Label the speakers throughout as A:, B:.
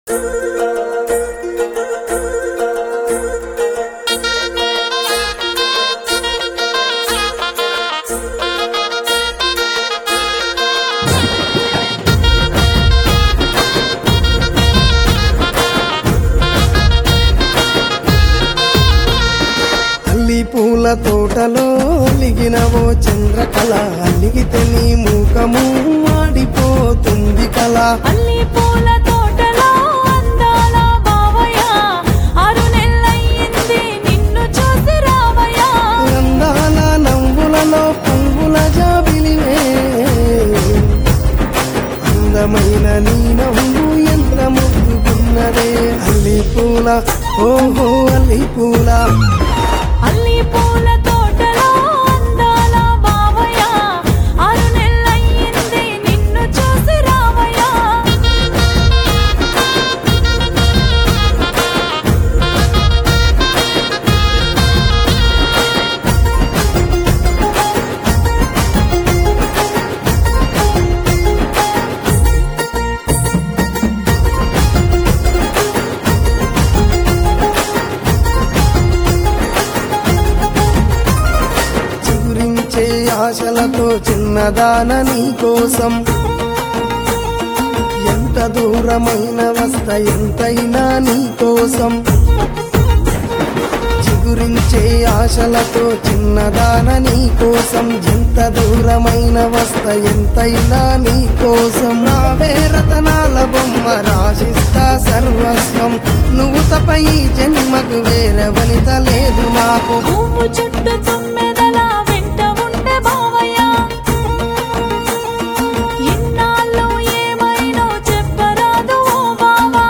A: అల్లి పూల తోటలో లిగినవో చంద్రకళ అలిగితే నీ మూకము మాడిపోతుంది కళ
B: అల్లి పూల తోటలో అందాల బావయ్య ఆరు నెలలయ్యింది నిన్ను చూసి రావయ్య
A: అందాల నవ్వులలో పువ్వుల జాబిలివే అందమైన నీ నవ్వు ఎంత ముద్దుకున్నదే అల్లి పూల ఓహో అల్లి పూల
B: అల్లి పూల తోటలో అందాల బావయ్య ఆరు నెలలయ్యింది నిన్ను చూసి రావయ్య
A: చిగురించే ఆశలతో చిన్నదాన నీ కోసం ఎంత దూరమైన వస్త ఎంతైనా నీ కోసం చిగురించే ఆశలతో చిన్నదాన నీ కోసం ఎంత దూరమైన వస్త ఎంతైనా నీ కోసం నా వేరతనాల బొమ్మ రాసిస్తా సర్వస్వం నువ్వు తప్ప ఈ జన్మకు వేరే వనిత లేదు నాకు
B: పువ్వు చుట్టూ తుమ్మెదల వెంట ఉండే బావయ్య ఇన్నాళ్ళు ఏమైనో చెప్పరాదు ఓ బావా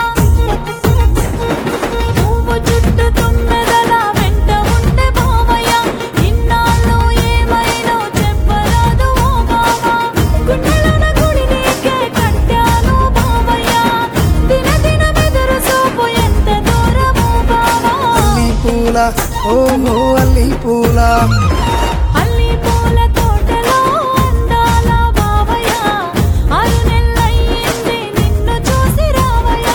B: పువ్వు చుట్టూ తుమ్మెదల వెంట ఉండే బావయ్య ఇన్నాళ్ళు ఏమైనో చెప్పరాదు ఓ బావా గుండెలోన గుడి నీకే కట్టాను బావయ్య దిన దిన మెదురు సోపు ఎంత దూరము బావా
A: అల్లి పూల ఓహో అల్లి పూల
B: అల్లి పూల తోటలో అందాల బావయ్య ఆరు నెలలయ్యింది నిన్ను చూసి రావయ్య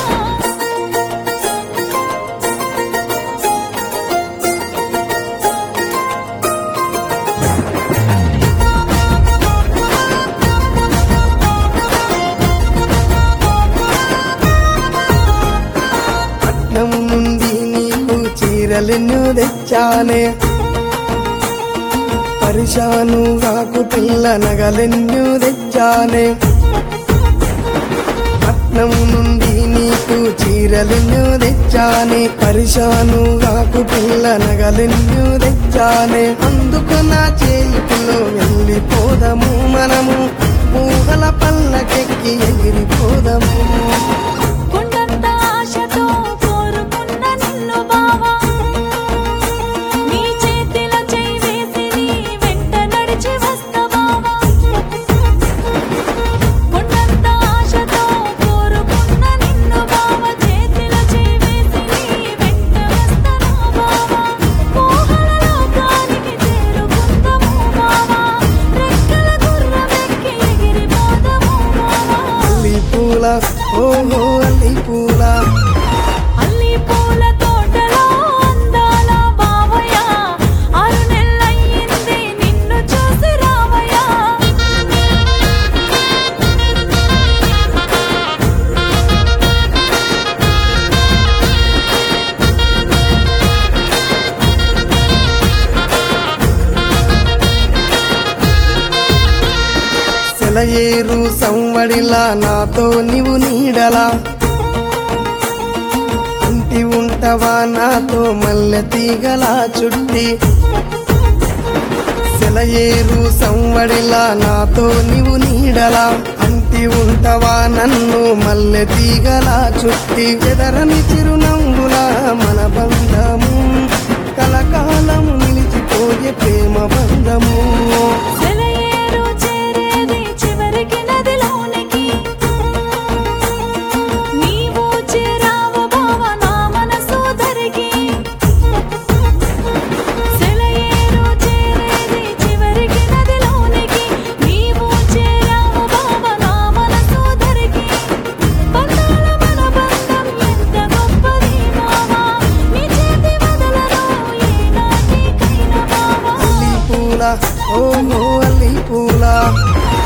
A: పట్నం నుండి నీకు చీరలెన్ను తెచ్చానే పరిశాను కాకు పిల్ల నగలెన్ను తెచ్చానే పట్నం నుండి నీకు చీరలెన్ను తెచ్చానే పరిశాను కాకు పిల్ల నగలెన్ను తెచ్చానే అందుకు నా చేతిలో వెళ్ళిపోదము మనము పూగల పల్లకెక్కి ఎగిరిపోదము
B: కొండంత ఆశతో కోరుకున్న నిన్ను బావా నీ చేతిలో చేయి వేసి నీ వెంట నడిచి వస్తా బావా కొండంత ఆశతో కోరుకున్న నిన్ను బావా చేతిలో చేయి వేసి నీ వెంట వస్తాను బావా మోహన లోకానికి చేరుకుందాము బావా రెక్కల గుర్రమెక్కి ఎగిరిపోదాము బావా
A: అల్లి పూల ఓహో అల్లి పూల
B: అల్లి పూల తోటలో అందాల బావయ్య ఆరు నెలలయ్యింది నిన్ను చూసి రావయ్య
A: సెలయేరు సంవడిలా నాతో నీవు నీడలా అంటి ఉంటవా నాతో మల్లె తీగలా చుట్టి సెలయేరు సంవడిలా నాతో నీవు నీడలా అంటి ఉంటవా నన్ను మల్లె తీగలా చుట్టి ఎదరని చిరునవ్వులా మన బంధము కలకాలము నిలిచిపోయే ప్రేమ బంధము
B: సెలయేరు చేరేది చివరికి నదిలోనికి నీవు చేరావ బావ నా మనసు దరికి సెలయేరు చేరేది చివరికి నదిలోనికి నీవు చేరావ బావ నా మనసు దరికి బంధాల మన బంధం
A: పూల ఓహో అల్లి పూల